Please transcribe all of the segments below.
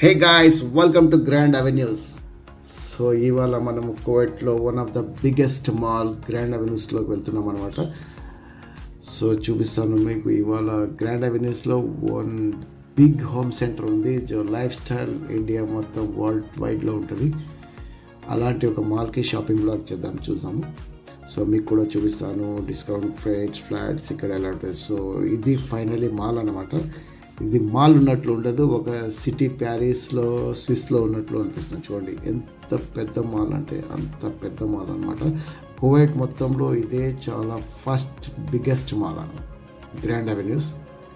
hey guys welcome to grand avenues so ఇవాళ మనము కోవైట్లో one of the biggest mall grand అవెన్యూస్లోకి వెళ్తున్నాం అనమాట సో చూపిస్తాను మీకు ఇవాళ గ్రాండ్ అవెన్యూస్లో వన్ బిగ్ హోమ్ సెంటర్ ఉంది జో లైఫ్ స్టైల్ ఇండియా మొత్తం వరల్డ్ వైడ్లో ఉంటుంది అలాంటి ఒక మాల్కి షాపింగ్ బ్లాగ్ చేద్దాం చూద్దాము సో మీకు కూడా చూపిస్తాను డిస్కౌంట్ రేట్స్ ఫ్లాట్స్ ఇక్కడ ఎలా ఉంటుంది సో ఇది ఫైనలీ మాల్ అనమాట ఇది మాల్ ఉన్నట్లు ఉండదు ఒక సిటీ ప్యారిస్లో స్విస్లో ఉన్నట్లు అనిపిస్తుంది చూడండి ఎంత పెద్ద మాల్ అంటే అంత పెద్ద మాల్ అనమాట కువైట్ మొత్తంలో ఇదే చాలా ఫస్ట్ బిగ్గెస్ట్ మాల్ అన్నమాట గ్రాండ్ అవెన్యూస్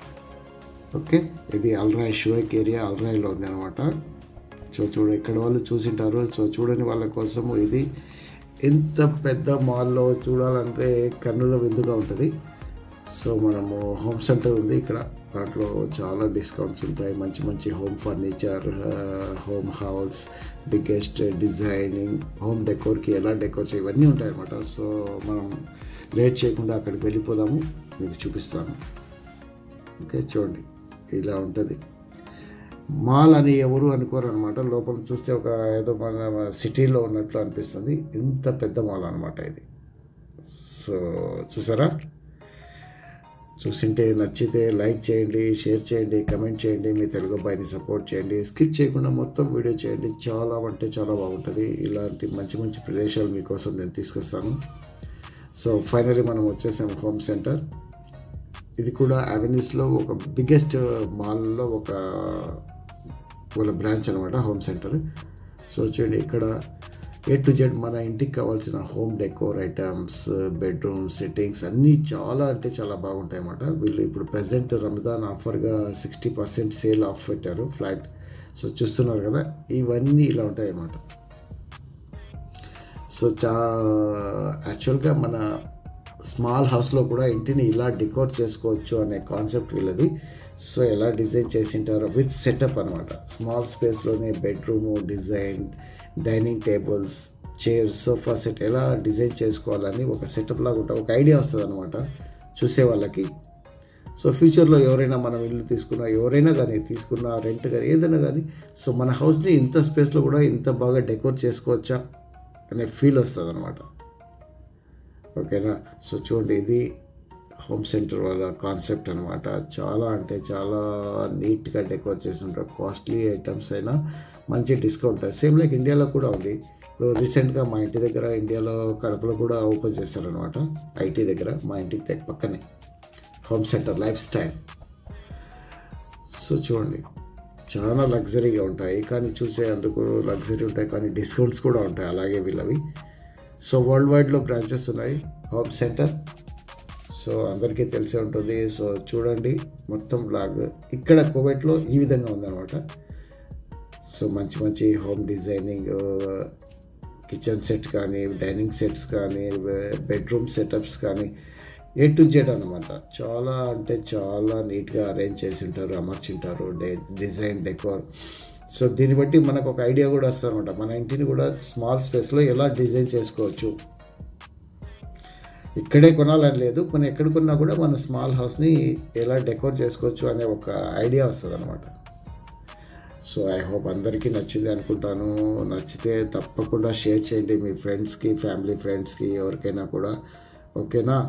ఓకే ఇది అల్రాయ్ షువైక్ ఏరియా అల్రాయ్లో ఉంది అనమాట సో చూడ ఇక్కడ వాళ్ళు చూసింటారు సో చూడని వాళ్ళ కోసము ఇది ఎంత పెద్ద మాల్లో చూడాలంటే కన్నుల విందుగా ఉంటుంది సో మనము హోమ్ సెంటర్ ఉంది ఇక్కడ దాంట్లో చాలా డిస్కౌంట్స్ ఉంటాయి మంచి మంచి home furniture home house biggest designing home డెకోర్కి ఎలా డెకోర్ చేయ ఇవన్నీ ఉంటాయి అన్నమాట సో మనం లేట్ చేయకుండా అక్కడికి వెళ్ళిపోదాము మీకు చూపిస్తాను ఓకే చూడండి ఇలా ఉంటుంది మాల్ అని ఎవరు అనుకోరు అనమాట లోపల చూస్తే ఒక ఏదో మన సిటీలో ఉన్నట్లు అనిపిస్తుంది ఇంత పెద్ద మాల్ అనమాట ఇది సో చూసారా చూసింటే నచ్చితే లైక్ చేయండి షేర్ చేయండి కమెంట్ చేయండి మీ తెలుగు అబ్బాయిని సపోర్ట్ చేయండి స్కిప్ చేయకుండా మొత్తం వీడియో చేయండి చాలా అంటే చాలా బాగుంటుంది ఇలాంటి మంచి మంచి ప్రదేశాలు మీకోసం నేను తీసుకొస్తాను సో ఫైనలీ మనం వచ్చేసాం హోమ్ సెంటర్ ఇది కూడా అవెన్యూస్లో ఒక బిగ్గెస్ట్ మాల్లో ఒక వాళ్ళ బ్రాంచ్ అనమాట హోమ్ సెంటర్ సో చూడండి ఇక్కడ ఏ టు జెడ్ మన ఇంటికి కావాల్సిన home decor items bedroom settings అన్నీ చాలా అంటే చాలా బాగుంటాయి అన్నమాట వీళ్ళు ఇప్పుడు ప్రజెంట్ రంజాన్ ఆఫర్గా సిక్స్టీ పర్సెంట్ సేల్ ఆఫ్ పెట్టారు ఫ్లాట్ సో చూస్తున్నారు కదా ఇవన్నీ ఇలా ఉంటాయి అన్నమాట సో చా యాక్చువల్గా మన స్మాల్ హౌస్లో కూడా ఇంటిని ఇలా డెకోర్ చేసుకోవచ్చు అనే కాన్సెప్ట్ వీళ్ళది సో ఎలా డిజైన్ చేసింటారో విత్ సెటప్ అనమాట స్మాల్ స్పేస్లోనే bedroom design dining tables chair sofa set ఎలా డిజైన్ చేసుకోవాలని ఒక సెటప్ లాగా ఉంటుంది ఒక ఐడియా వస్తుంది అనమాట చూసే వాళ్ళకి సో ఫ్యూచర్లో ఎవరైనా మనం ఇల్లు తీసుకున్నా ఎవరైనా కానీ తీసుకున్న రెంట్ కానీ ఏదైనా కానీ సో మన హౌస్ని ఇంత స్పేస్లో కూడా ఇంత బాగా డెకోర్ చేసుకోవచ్చా అనే ఫీల్ వస్తుంది అనమాట ఓకేనా సో చూడండి ఇది హోమ్ సెంటర్ వాళ్ళ కాన్సెప్ట్ అనమాట చాలా అంటే చాలా నీట్గా డెకోర్ చేసి ఉంటారు కాస్ట్లీ ఐటమ్స్ అయినా మంచి డిస్కౌంట్ సేమ్ లైక్ ఇండియాలో కూడా ఉంది ఇప్పుడు రీసెంట్గా మా ఇంటి దగ్గర ఇండియాలో కడపలో కూడా ఓపెన్ చేశారనమాట ఐటీ దగ్గర మా ఇంటికి దగ్గర పక్కనే Home Centre Lifestyle so చూడండి చాలా లగ్జరీగా ఉంటాయి కానీ చూసే అందుకు లగ్జరీ ఉంటాయి కానీ డిస్కౌంట్స్ కూడా ఉంటాయి అలాగే వీళ్ళవి సో వరల్డ్ వైడ్లో బ్రాంచెస్ ఉన్నాయి హోమ్ సెంటర్ సో అందరికీ తెలిసే ఉంటుంది సో చూడండి మొత్తం బ్లాగ్ ఇక్కడ కోవైట్లో ఈ విధంగా ఉందన్నమాట సో మంచి మంచి హోమ్ డిజైనింగ్ కిచెన్ సెట్ కానీ డైనింగ్ సెట్స్ కానీ బెడ్రూమ్ సెటప్స్ కానీ ఏ టు జెడ్ అనమాట చాలా అంటే చాలా నీట్గా అరేంజ్ చేసి ఉంటారు అమర్చింటారు డే డిజైన్ డెకోర్ సో దీన్ని బట్టి మనకు ఒక ఐడియా కూడా వస్తుంది అనమాట మన ఇంటిని కూడా స్మాల్ స్పేస్లో ఎలా డిజైన్ చేసుకోవచ్చు ఇక్కడే కొనాలని లేదు కొన్ని ఎక్కడ కొన్నా కూడా మన స్మాల్ హౌస్ని ఎలా డెకోర్ చేసుకోవచ్చు అనే ఒక ఐడియా వస్తుంది అనమాట సో ఐ హోప్ అందరికీ నచ్చింది అనుకుంటాను నచ్చితే తప్పకుండా షేర్ చేయండి మీ ఫ్రెండ్స్కి ఫ్యామిలీ ఫ్రెండ్స్కి ఎవరికైనా కూడా ఓకేనా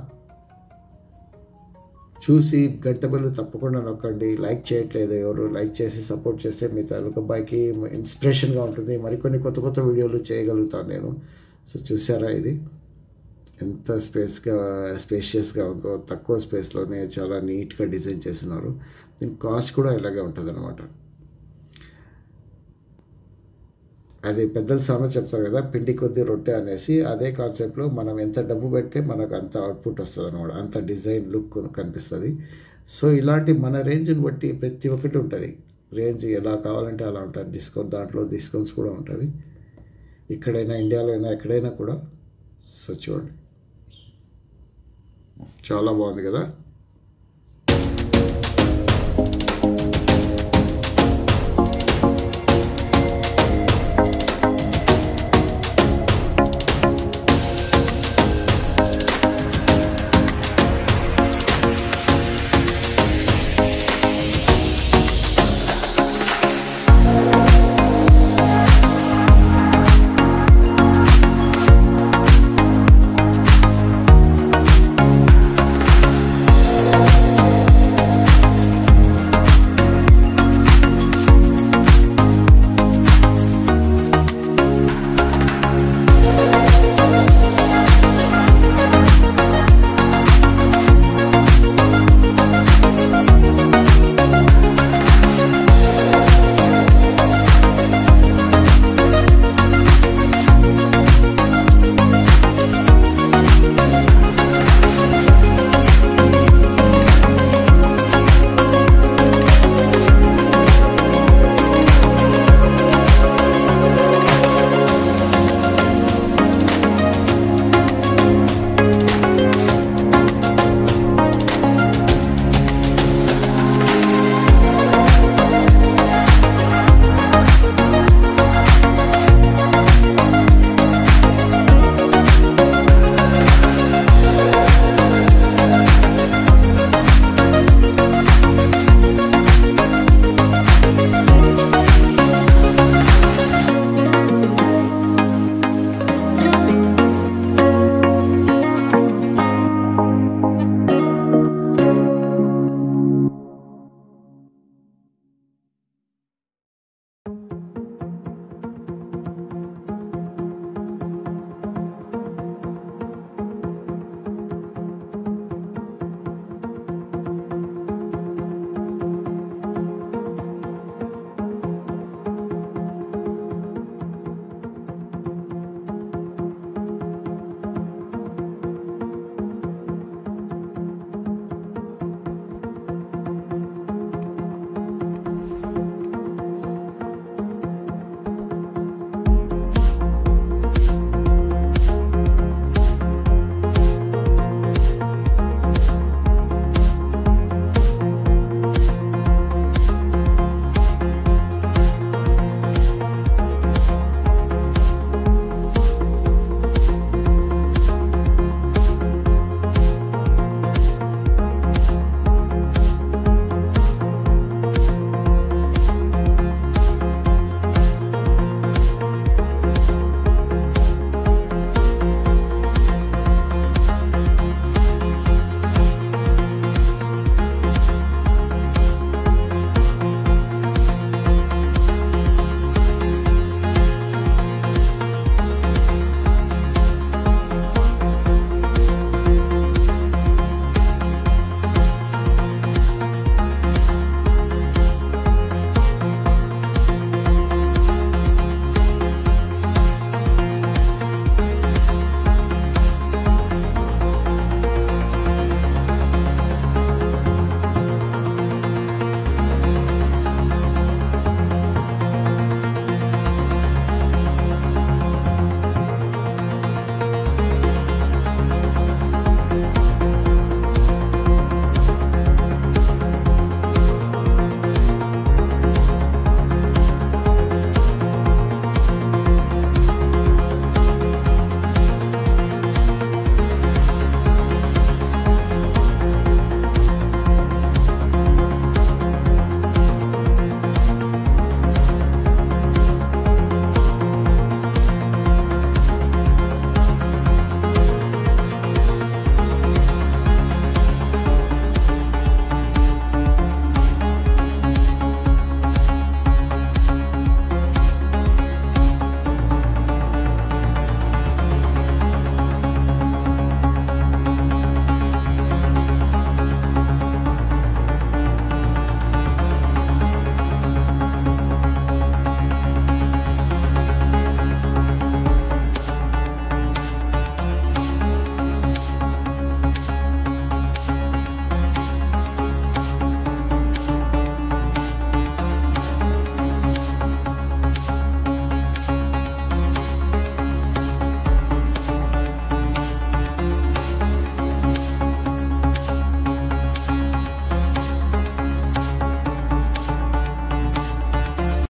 చూసి గంట బెల్లు తప్పకుండా నొక్కండి లైక్ చేయట్లేదు ఎవరు లైక్ చేసి సపోర్ట్ చేస్తే మీ తాలూకు అబ్బాయికి ఇన్స్పిరేషన్గా ఉంటుంది మరికొన్ని కొత్త కొత్త వీడియోలు చేయగలుగుతాను నేను సో చూసారా ఇది ఎంత స్పేస్గా స్పేషియస్గా ఉందో తక్కువ స్పేస్లోనే చాలా నీట్గా డిజైన్ చేస్తున్నారు దీని కాస్ట్ కూడా ఇలాగే ఉంటుంది అనమాట అది పెద్దలు సామెత చెప్తారు కదా పిండి కొద్ది రొట్టె అనేసి అదే కాన్సెప్ట్లో మనం ఎంత డబ్బు పెడితే మనకు అంత అవుట్పుట్ వస్తుంది అనమాట అంత డిజైన్ లుక్ కనిపిస్తుంది సో ఇలాంటి మన రేంజ్ని బట్టి ప్రతి ఒక్కటి ఉంటుంది రేంజ్ ఎలా కావాలంటే అలా ఉంటుంది డిస్కౌంట్ దాంట్లో డిస్కౌంట్స్ కూడా ఉంటుంది ఇక్కడైనా ఇండియాలో అయినా ఎక్కడైనా కూడా సో చూడండి చాలా బాగుంది కదా